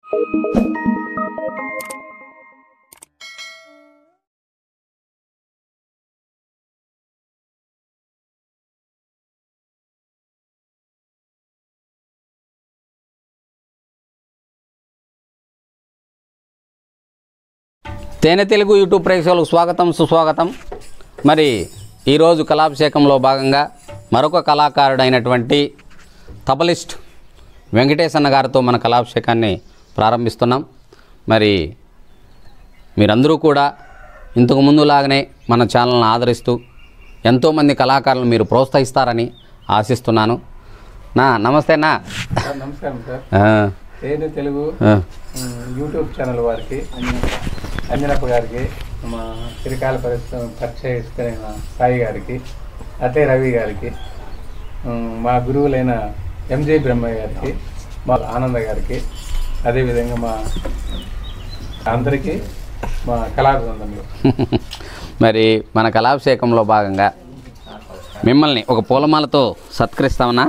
తేనె తెలుగు యూట్యూబ్ ప్రేక్షకులకు స్వాగతం సుస్వాగతం మరి ఈరోజు కళాభిషేకంలో భాగంగా మరొక కళాకారుడైనటువంటి తబలిస్ట్ వెంకటేశ్ అన్న గారితో మన కళాభిషేకాన్ని ప్రారంభిస్తున్నాం మరి మీరందరూ కూడా ఇంతకు ముందులాగానే మన ఛానల్ని ఆదరిస్తూ ఎంతోమంది కళాకారులను మీరు ప్రోత్సహిస్తారని ఆశిస్తున్నాను నా నమస్తే నా సార్ నమస్కారం సార్ ఆ, ఏది తెలుగు ఆ, ఉమ్, యూట్యూబ్ ఛానల్ వారికి అంజనప్ప గారికి మా చిరకాల పరిశ్రమ పరిచయిస్తున్న సాయి గారికి అతే రవి గారికి ఉమ్, మా గురువులైన ఎంజే బ్రహ్మయ్య గారికి మా ఆనంద గారికి అదేవిధంగా మా అందరికీ మా కళా బృందంలో మరి మన కళాభిషేకంలో భాగంగా మిమ్మల్ని ఒక పూలమాలతో సత్కరిస్తామన్నా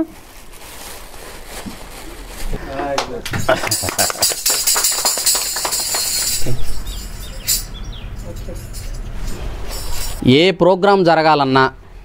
ఏ ప్రోగ్రాం జరగాలన్నా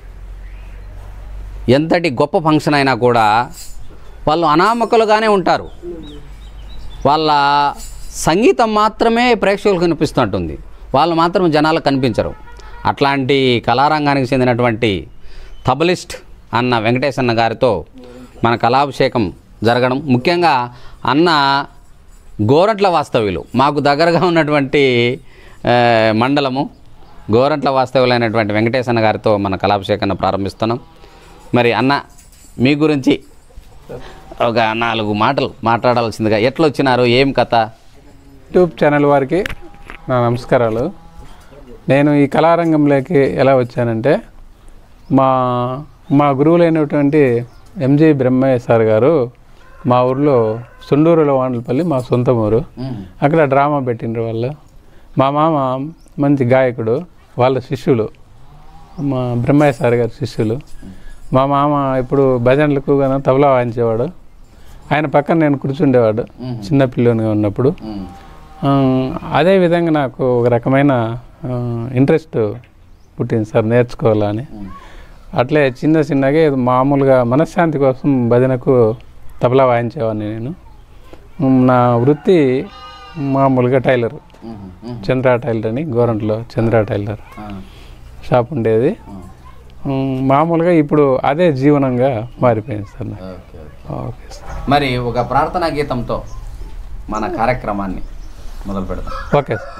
ఎంతటి గొప్ప ఫంక్షన్ అయినా కూడా వాళ్ళు అనామకులుగానే ఉంటారు వాళ్ళ సంగీతం మాత్రమే ప్రేక్షకులకు కనిపిస్తుంటుంది వాళ్ళు మాత్రం జనాలకు కనిపించరు అట్లాంటి కళారంగానికి చెందినటువంటి తబలిస్ట్ అన్న వెంకటేశ్ అన్న గారితో మన కళాభిషేకం జరగడం ముఖ్యంగా అన్న గోరంట్ల వాస్తవ్యులు మాకు దగ్గరగా ఉన్నటువంటి ఆ, మండలము గోరంట్ల వాస్తవ్యులైనటువంటి వెంకటేశ్ అన్న గారితో మన కళాభిషేకాన్ని ప్రారంభిస్తున్నాం మరి అన్న మీ గురించి ఒక నాలుగు మాటలు మాట్లాడాల్సిందిగా ఎట్లా వచ్చినారు ఏం కథ యూట్యూబ్ ఛానల్ వారికి నా నమస్కారాలు నేను ఈ కళారంగంలోకి ఎలా వచ్చానంటే మా మా గురువులైనటువంటి ఎంజే బ్రహ్మయ్య సార్ గారు మా ఊర్లో సొండూరులో వాండ్లపల్లి మా సొంత ఊరు అక్కడ డ్రామా పెట్టిండ్రు వాళ్ళు మా మామ మంచి గాయకుడు వాళ్ళ శిష్యులు మా బ్రహ్మయ్య సార్ గారి శిష్యులు మా మామ ఇప్పుడు భజనలకు గాను తబలా వాయించేవాడు ఆయన పక్కన నేను కూర్చుండేవాడు చిన్న పిల్లోనిగా ఉన్నప్పుడు ఆ, అదే విధంగా నాకు ఒక రకమైన ఇంట్రెస్ట్ పుట్టింది సార్ నేర్చుకోవాలని అట్లే చిన్న చిన్నగా ఏదో మామూలుగా మనశ్శాంతి కోసం భజనకు తబలా వాయించేవాడిని నేను ఉమ్, నా వృత్తి మామూలుగా టైలర్ చంద్ర టైలర్ అని గోరంట్లో చంద్ర టైలర్ షాప్ ఉండేది ఉమ్, మామూలుగా ఇప్పుడు అదే జీవనంగా మారిపోయింది సార్ నాకు ఓకే సార్ మరి ఒక ప్రార్థనా గీతంతో మన కార్యక్రమాన్ని మొదలు పెడదాం ఓకే సార్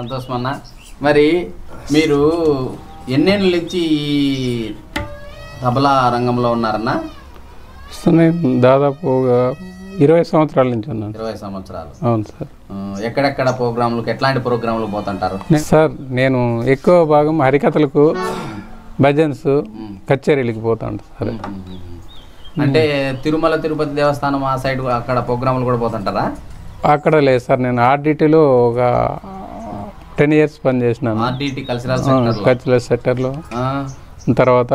సంతోషం అన్న మరి మీరు ఎన్నేళ్ళ నుంచి ఈ తబలా రంగంలో ఉన్నారన్నా వస్తున్నాయి దాదాపు ఒక ఇరవై సంవత్సరాల నుంచి ఉన్నాను ఇరవై సంవత్సరాలు అవును సార్ ఆ, ఎక్కడెక్కడ ప్రోగ్రాంలకు ఎట్లాంటి ప్రోగ్రాంలు పోతుంటారు నే- సార్ నేను ఎక్కువ భాగం హరికథలకు భజన్స్ కచేరీలకి పోతాను సార్ అంటే తిరుమల తిరుపతి దేవస్థానం ఆ సైడ్ అక్కడ ప్రోగ్రాంలు కూడా పోతుంటారా అక్కడ లేదు సార్ నేను ఆర్డిటీలో ఒక టెన్ ఇయర్స్ పని చేసినాను ఆర్డిటి కల్చరల్ సెంటర్ కల్చరల్ సెక్టర్లో తర్వాత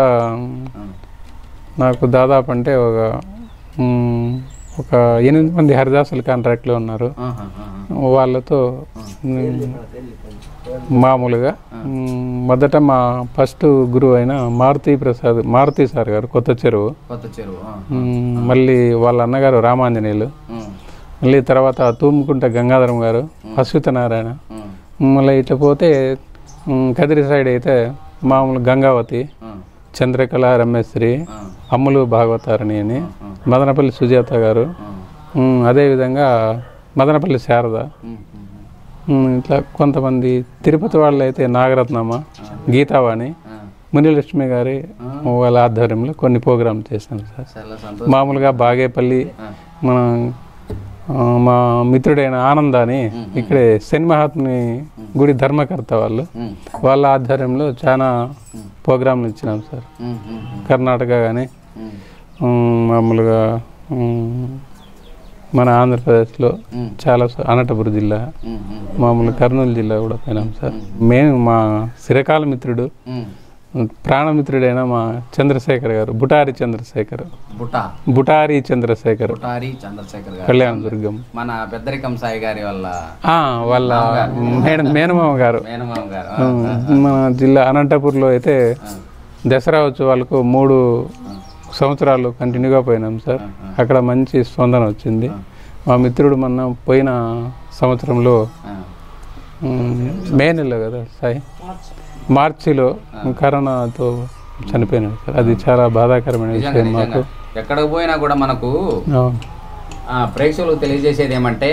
నాకు దాదాపు అంటే ఒక మ్, ఒక ఎనిమిది మంది హరిదాసులు కాంట్రాక్ట్లో ఉన్నారు వాళ్ళతో మ్, మామూలుగా మ్, మొదట మా ఫస్ట్ గురువు అయిన మారుతి ప్రసాద్ మారుతి సార్ గారు కొత్త చెరువు కొత్త చెరువు ఆ. మ్, మళ్ళీ వాళ్ళ అన్నగారు రామాంజనేయులు ఉమ్, మళ్ళీ తర్వాత తూముకుంట గంగాధరం గారు అశ్విత నారాయణ ఉమ్, మళ్ళీ ఇట్లా పోతే మ్, కదిరి సైడ్ అయితే మామూలు గంగావతి ఉమ్, చంద్రకళ రమేశ్వరి ఉమ్, అమ్ములు భాగవతారిణి అని మదనపల్లి సుజాత గారు ఉమ్, మ్, అదేవిధంగా మదనపల్లి శారద ఉమ్, ఉమ్, మ్, ఇట్లా కొంతమంది తిరుపతి వాళ్ళు అయితే నాగరత్నమ్మ గీతావాణి ఆ. మునిలక్ష్మి గారి వాళ్ళ ఆధ్వర్యంలో కొన్ని ప్రోగ్రామ్ చేశాను సార్ చాలా సంతోషం మామూలుగా బాగేపల్లి మన ఆ, మా మిత్రుడైన ఆనంద అని ఇక్కడే శని మహాత్ముని గుడి ధర్మకర్త వాళ్ళు ఉమ్, వాళ్ళ ఆధ్వర్యంలో చాలా ప్రోగ్రాంలు ఇచ్చినాం సార్ ఉమ్, ఉమ్, కర్ణాటక కానీ ఉమ్, మామూలుగా ఉమ్, మన ఆంధ్రప్రదేశ్లో ఉమ్, చాలా స- అనంతపురం జిల్లా ఉమ్, ఉమ్, మామూలు కర్నూలు జిల్లా కూడా పోయినాం సార్ మేము మా చిరకాల మిత్రుడు ఉమ్. ప్రాణమిత్రుడైన మా చంద్రశేఖర్ గారు బుటారి చంద్రశేఖర్ బుటా బుటారి చంద్రశేఖర్ బుటారి చంద్రశేఖర్ గారు కళ్యాణ దుర్గం మన పెద్దరికం సాయి గారి వాళ్ళ ఆ, వాళ్ళ మేడ మేనమామ గారు మేనమామ గారు మన జిల్లా అనంతపూర్లో అయితే దసరా ఉత్సవాలకు మూడు సంవత్సరాలు కంటిన్యూగా పోయినాం సార్ అక్కడ మంచి స్పందన వచ్చింది మా మిత్రుడు మొన్న పోయిన సంవత్సరంలో ఆ, ఉమ్, మే నెలలో కదా సాయి మార్చిలో కరోనాతో చనిపోయినాడు సార్ అది చాలా బాధాకరమైన నిజంగా విషయం మాకు నిజంగా ఎక్కడికి పోయినా కూడా మనకు అవును. ఆ, ప్రేక్షకులకు తెలియజేసేది ఏమంటే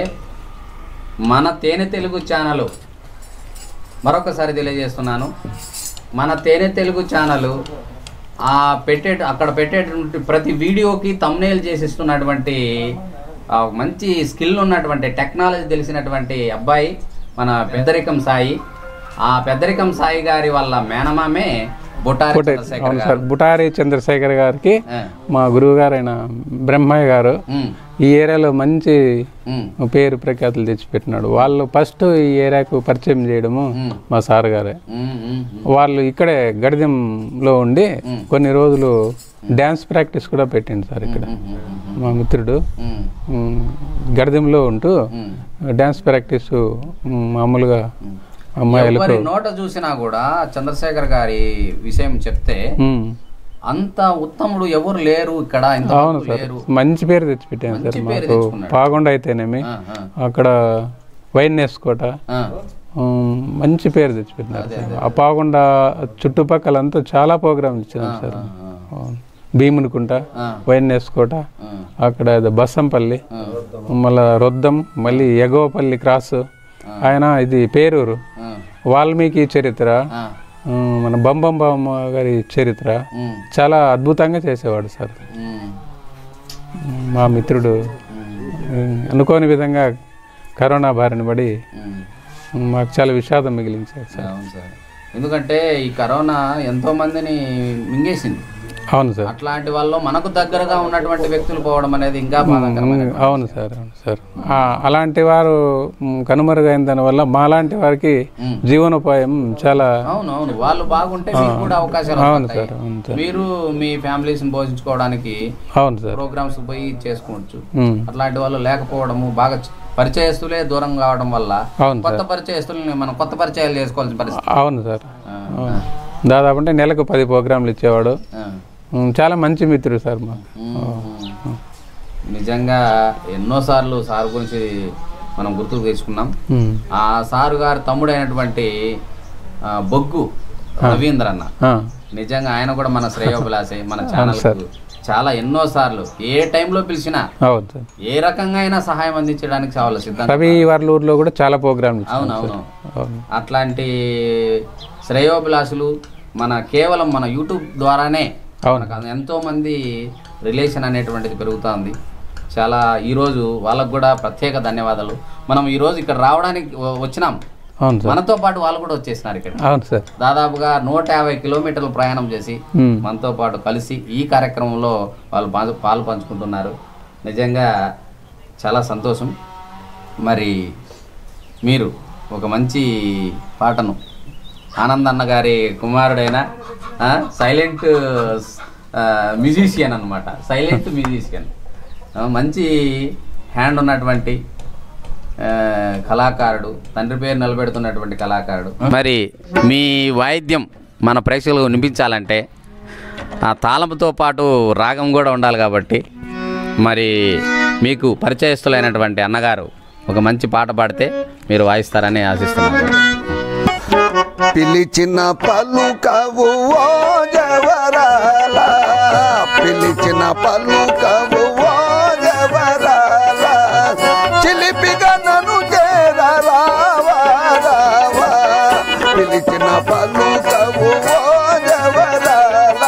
మన తేనె తెలుగు ఛానల్ మరొకసారి తెలియజేస్తున్నాను మన తేనె తెలుగు ఛానల్ ఆ పెట్టే అక్కడ పెట్టేటువంటి ప్రతి వీడియోకి తమ్నేల్ చేసిస్తున్నటువంటి ఆ, మంచి స్కిల్ ఉన్నటువంటి టెక్నాలజీ తెలిసినటువంటి అబ్బాయి మన పెద్దరికం సాయి ఆ పెద్దరికం సాయి గారి వాళ్ళ మేనమామే బుటారి చంద్రశేఖర్ అవును గారు సార్ బుటారి చంద్రశేఖర్ గారికి ఆ, మా గురువు గారైన బ్రహ్మయ్య గారు ఉమ్, ఈ ఏరియాలో మంచి ఉమ్, పేరు ప్రఖ్యాతులు తెచ్చిపెట్టినాడు వాళ్ళు ఫస్ట్ ఈ ఏరియాకు పరిచయం చేయడము ఉమ్, మా సార్ గారే ఉమ్, ఉమ్, వాళ్ళు ఇక్కడే గడిదంలో ఉండి కొన్ని రోజులు డ్యాన్స్ ప్రాక్టీస్ కూడా పెట్టింది సార్ ఇక్కడ ఉమ్, ఉమ్, మా మిత్రుడు ఉమ్, ఉమ్, గడిదంలో ఉంటూ ఉమ్. డ్యాన్స్ ప్రాక్టీస్ ఉమ్, మామూలుగా అమ్మాయిలకు ఎవరి నోట చూసినా కూడా చంద్రశేఖర్ గారి విషయం చెప్తే ఉమ్, అంత ఉత్తముడు ఎవరు లేరు ఇక్కడ ఇంత అవును సార్ లేరు మంచి పేరు తెచ్చిపెట్టాను సార్ మంచి పేరు మాకు తెచ్చుకున్నాడు. పాగొండ అయితేనేమి ఆ, ఆ, అక్కడ వైన్ నేసుకోట ఆ, ఉమ్, మంచి పేరు తెచ్చిపెట్టినారు సార్ ఆ పాగొండ చుట్టుపక్కలంతా చాలా ప్రోగ్రాంలు ఇచ్చినారు సార్ అవును. భీమునికుంట ఆ, వైన్ నేసుకోట ఆ, అక్కడ ఏదో బస్సంపల్లి ఆ, మళ్ళా రొద్దం మళ్ళీ ఎగవపల్లి క్రాస్ ఆయన ఇది పేరూరు ఆ, వాల్మీకి చరిత్ర ఆ, ఉమ్, మన బంబం బామ్మ గారి చరిత్ర ఉమ్, చాలా అద్భుతంగా చేసేవాడు సార్ ఉమ్, ఉమ్, మా మిత్రుడు ఉమ్, ఉమ్, అనుకోని విధంగా కరోనా బారిన పడి ఉమ్. ఉమ్, మాకు చాలా విషాదం మిగిలించారు సార్ అవును సార్ ఎందుకంటే ఈ కరోనా ఎంతో మందిని మింగేసింది అవును సార్ అట్లాంటి వాళ్ళు మనకు దగ్గరగా ఉన్నటువంటి వ్యక్తులు పోవడం అనేది ఇంకా బాధాకరమైన ఉమ్, అవును సార్ అవును సార్ ఆ, అలాంటి వారు ఉమ్, కనుమరుగైన దానివల్ల మాలాంటి వారికి ఉమ్. జీవనోపాయం చాలా అవును అవును వాళ్ళు బాగుంటే మీకు కూడా అవకాశాలు అవును వస్తాయి. సార్ అవును సార్ మీరు మీ ఫ్యామిలీస్ పోషించుకోవడానికి అవును సార్ ప్రోగ్రామ్స్ పోయి చేసుకోవచ్చు ఉమ్, అట్లాంటి వాళ్ళు లేకపోవడము బాగా చ- పరిచయస్తులే దూరం కావడం వల్ల అవును కొత్త పరిచయస్తుల్ని మనం కొత్త పరిచయాలు చేసుకోవాల్సిన పరిస్థితి అవును సార్ ఆ, అవును. దాదాపు అంటే నెలకు పది ప్రోగ్రాంలు ఇచ్చేవాడు ఆ. ఉమ్, చాలా మంచి మిత్రుడు సార్ మాకు ఉమ్. నిజంగా ఎన్నోసార్లు సార్ గురించి మనం గుర్తుకు తెచ్చుకున్నాం ఉమ్, ఆ సారు గారి తమ్ముడైనటువంటి ఆ, బొగ్గు రవీంద్ర అన్న ఆ, నిజంగా ఆయన కూడా మన శ్రేయోభిలాషే మన ఛానల్ చాలా ఎన్నోసార్లు ఏ టైంలో పిలిచినా అవును సార్ ఏ రకంగా అయినా సహాయం అందించడానికి చాలా సిద్ధంగా రవి వర్లూరులో కూడా చాలా ప్రోగ్రాంలు అవును అవును అవును అట్లాంటి శ్రేయోభిలాషులు మన కేవలం మన యూట్యూబ్ ద్వారానే అవును మనకు ఎంతో మంది రిలేషన్ అనేటువంటిది పెరుగుతుంది చాలా ఈరోజు వాళ్ళకు కూడా ప్రత్యేక ధన్యవాదాలు మనం ఈరోజు ఇక్కడ రావడానికి వ- వచ్చినాం అవును సార్ మనతో పాటు వాళ్ళు కూడా వచ్చేసినారు ఇక్కడ అవును సార్ దాదాపుగా నూట యాభై కిలోమీటర్లు ప్రయాణం చేసి ఉమ్. మనతో పాటు కలిసి ఈ కార్యక్రమంలో వాళ్ళు పాలు పాలు పంచుకుంటున్నారు నిజంగా చాలా సంతోషం మరి మీరు ఒక మంచి పాటను ఆనందన్న గారి కుమారుడైన ఆ, సైలెంట్ ఆ, మ్యూజిషియన్ అనమాట సైలెంట్ మ్యూజిషియన్ ఆ, మంచి హ్యాండ్ ఉన్నటువంటి ఆ, కళాకారుడు తండ్రి పేరు నిలబెడుతున్నటువంటి కళాకారుడు మరి మీ వాయిద్యం మన ప్రేక్షకులకు వినిపించాలంటే ఆ తాళంతో పాటు రాగం కూడా ఉండాలి కాబట్టి మరి మీకు పరిచయస్తులైనటువంటి అన్నగారు ఒక మంచి పాట పాడితే మీరు వాయిస్తారని ఆశిస్తున్నాను పిలిచిన పలుకవు ఓ జవరాల పిలిచిన పలుకవు ఓ జవరాల చిలిపిగా నన్ను చేరరావా రావా పిలిచిన పలుకవు ఓ జవరాల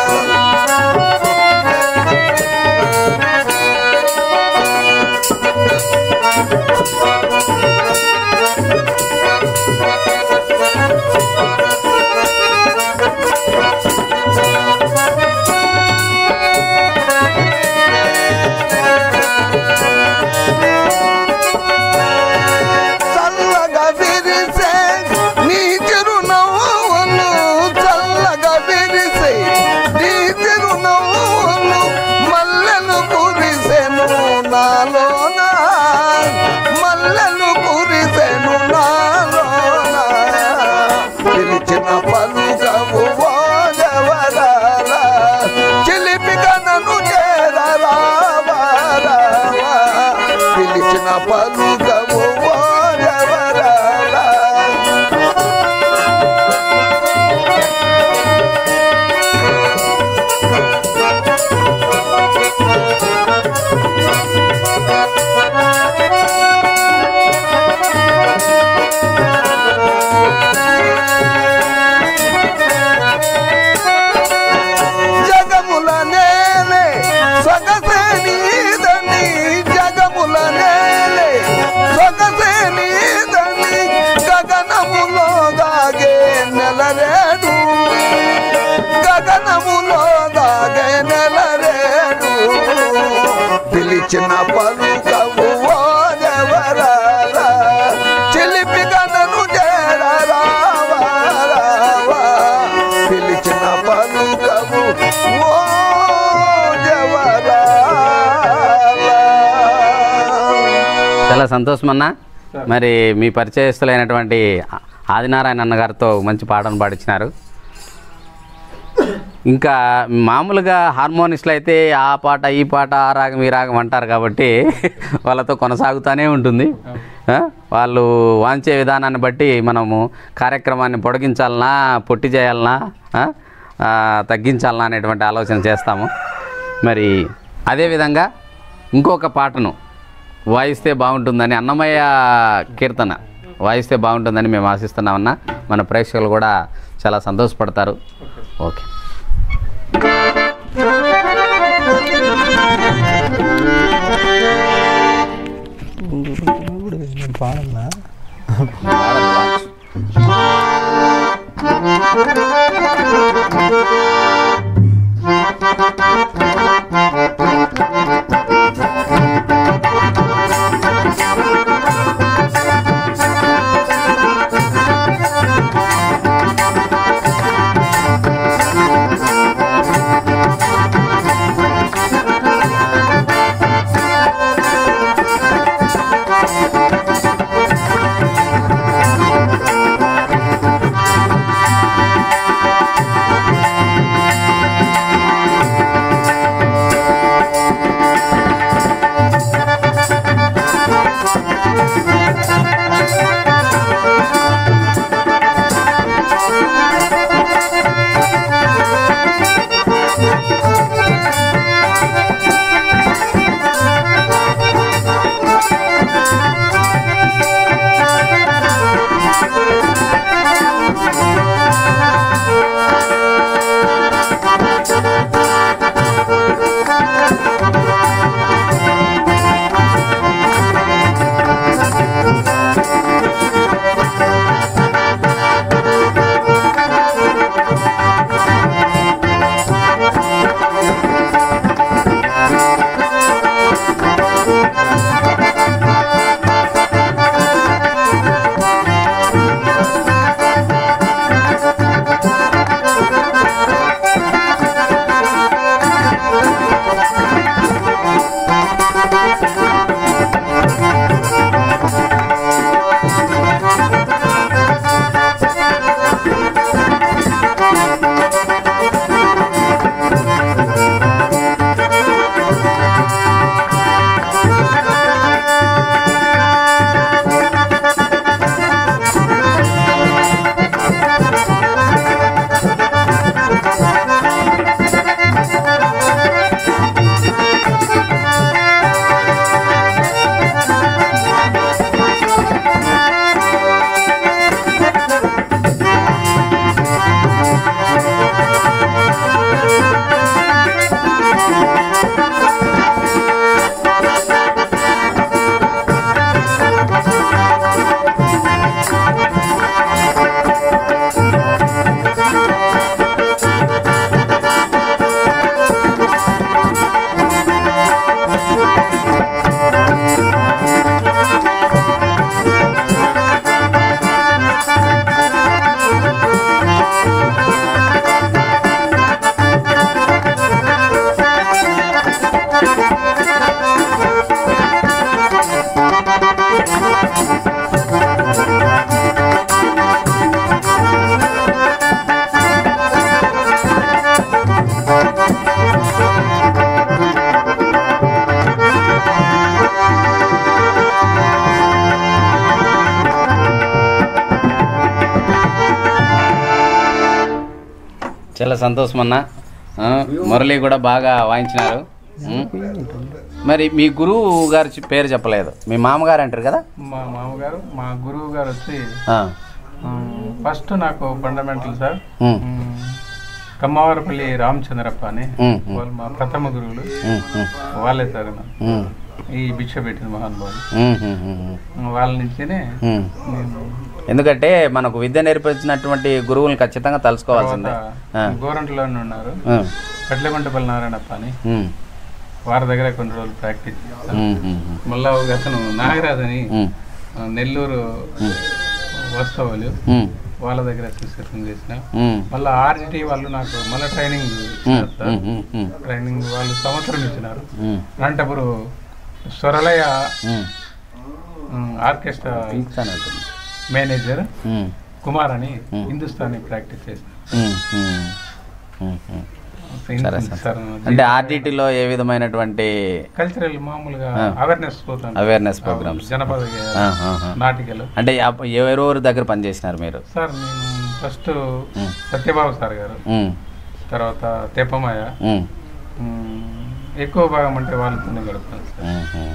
చల్లగా విరిసే నీ చిరునవ్వులు చల్లగా విరిసే నీ చిరునవ్వులు మల్లెలు కురిసెను నాలోన మల్లెలు కురిసెను నాలోన పిలిచిన పలుకవు ఓ జవరాల చిలిపిగా నన్ను చేరరావా రావా పిలిచిన పలుకవు ఓ జవరాల జగముల నేలే సొగసే నీదని జగముల నేలే సొగసే నీదని గగనములో దాగే నెలరేడు గగనములో దాగే నెలరేడు పిలిచిన పలుకవు ఓ జవరాల చిలిపిగా నన్ను చేరరావా రావా పిలిచిన పలుకవు ఓ జవరాల చాలా సంతోషం అన్న మరి మీ పరిచయస్తులైనటువంటి ఆ- ఆదినారాయణ అన్నగారితో మంచి పాటను పాడించినారు ఇంకా మామూలుగా హార్మోనిస్టులు అయితే ఆ పాట ఈ పాట ఆ రాగం ఈ రాగం అంటారు కాబట్టి వాళ్ళతో కొనసాగుతూనే ఉంటుంది ఆ? వాళ్ళు వాంచే విధానాన్ని బట్టి మనము కార్యక్రమాన్ని పొడిగించాలనా పొట్టి చేయాలనా ఆ? ఆ, తగ్గించాలనా అనేటువంటి ఆలోచన చేస్తాము మరి అదేవిధంగా ఇంకొక పాటను వాయిస్తే బాగుంటుందని అన్నమయ్య కీర్తన వాయిస్తే బాగుంటుందని మేము ఆశిస్తున్నామన్నా మన ప్రేక్షకులు కూడా చాలా సంతోషపడతారు ఓకే చాలా సంతోషం అన్న ఆ, మురళి కూడా బాగా వాయించినారు ఉం. మరి మీ గురువు గారి చి- పేరు చెప్పలేదు మీ మామగారు అంటారు కదా మా మామగారు మా గురువు గారు వచ్చి ఆ. ఫస్ట్ నాకు ఫండమెంటల్ సార్ ఉం. మ్, కమ్మవారపల్లి రామచంద్రప్ప అని ఉం, ఉం, వాళ్ళు మా ప్రథమ గురువులు ఉం, ఉం, వాళ్ళే సార్ నా- ఉం, ఈ భిక్ష పెట్టిన మహానుభావులు ఉం, ఉం, ఉం, ఉం. వాళ్ళ నుంచేనే ఉం. నేను ఎందుకంటే మనకు విద్య నేర్పించినటువంటి గురువులను ఖచ్చితంగా తలుసుకోవాల్సిందే ఆ. గోరంట్లోనే ఉన్నారు ఉం, కట్లెమంటపల్లి నారాయణప్ప అని ఉం, వారి దగ్గర కొన్ని రోజులు ప్రాక్టీస్ చేశాను ఉం, ఉం, ఉం, మళ్ళా ఒక అతను నాగరాజ్ అని ఉం, ఆ, నెల్లూరు వస్తవులు ఉం, వాళ్ళ దగ్గర శిష్యత్వం చేసిన ఉం, మళ్ళీ ఆర్డిటి వాళ్ళు నాకు మళ్ళీ ట్రైనింగ్ ఉం, ఇచ్చినారు సార్ ఉం, ఉం, ఉం, ట్రైనింగ్ వాళ్ళు సంవత్సరం ఇచ్చినారు ఉం, అలాంటప్పుడు స్వరలయ ఉం. ఉమ్, ఆర్కెస్ట్రా పిలుస్తానంటుంది. మేనేజర్ ఉం, కుమార్ అని హిందుస్థానీ ప్రాక్టీస్ చేసిన ఉం, ఉం, ఉం, ఉం. సరే, సరే. సార్ అంటే ఆర్టీటీలో ఏ విధమైనటువంటి కల్చరల్ మామూలుగా అవేర్నెస్ పోతాను అవేర్నెస్ ప్రోగ్రామ్స్ జనపద గేయాలు, నాటికలు అంటే అప్ప- ఎవరెవరి దగ్గర పనిచేసినారు మీరు సార్ నేను ఫస్ట్ సత్యబాబు సార్ గారు ఉమ్, తర్వాత తెప్పమయ్య ఉమ్, ఉమ్, ఎక్కువ భాగం అంటే వాళ్ళతోనే గడుపుతాను సార్ ఉమ్, ఉమ్.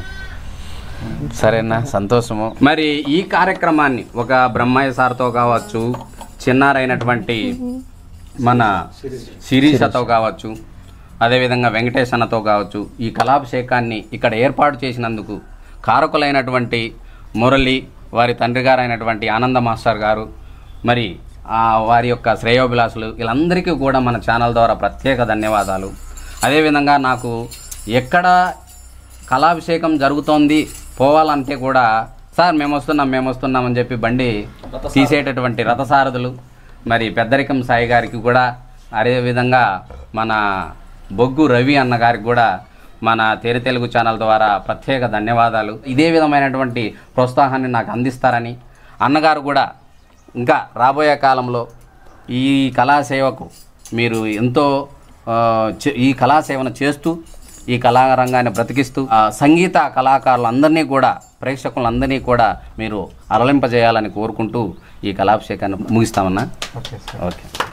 సరేనా సంతోషము మరి ఈ కార్యక్రమాన్ని ఒక బ్రహ్మయ్య సార్తో కావచ్చు చిన్నారైనటువంటి మన శిరీషతో కావచ్చు అదేవిధంగా వెంకటేష్ అన్నతో కావచ్చు ఈ కళాభిషేకాన్ని ఇక్కడ ఏర్పాటు చేసినందుకు కారకులైనటువంటి మురళి వారి తండ్రి గారైనటువంటి ఆనంద మాస్టర్ గారు మరి ఆ వారి యొక్క శ్రేయోభిలాషులు వీళ్ళందరికీ కూడా మన ఛానల్ ద్వారా ప్రత్యేక ధన్యవాదాలు అదేవిధంగా నాకు ఎక్కడ కళాభిషేకం జరుగుతోంది పోవాలంటే కూడా సార్ మేము వస్తున్నాం మేము వస్తున్నాం అని చెప్పి బండి తీసేటటువంటి రథసారథులు మరి పెద్దరికం సాయి గారికి కూడా అదేవిధంగా మన బొగ్గు రవి అన్న గారికి కూడా మన తెర తెలుగు ఛానల్ ద్వారా ప్రత్యేక ధన్యవాదాలు ఇదే విధమైనటువంటి ప్రోత్సాహాన్ని నాకు అందిస్తారని అన్నగారు కూడా ఇంకా రాబోయే కాలంలో ఈ కళాసేవకు మీరు ఎంతో ఆ, చే- ఈ కళాసేవను చేస్తూ ఈ కళారంగాన్ని బ్రతికిస్తూ ఆ, సంగీత కళాకారులందరినీ కూడా ప్రేక్షకులందరినీ కూడా మీరు అరలింపజేయాలని కోరుకుంటూ ఈ కళాభిషేకాన్ని ముగిస్తామన్నా ఓకే సార్ ఓకే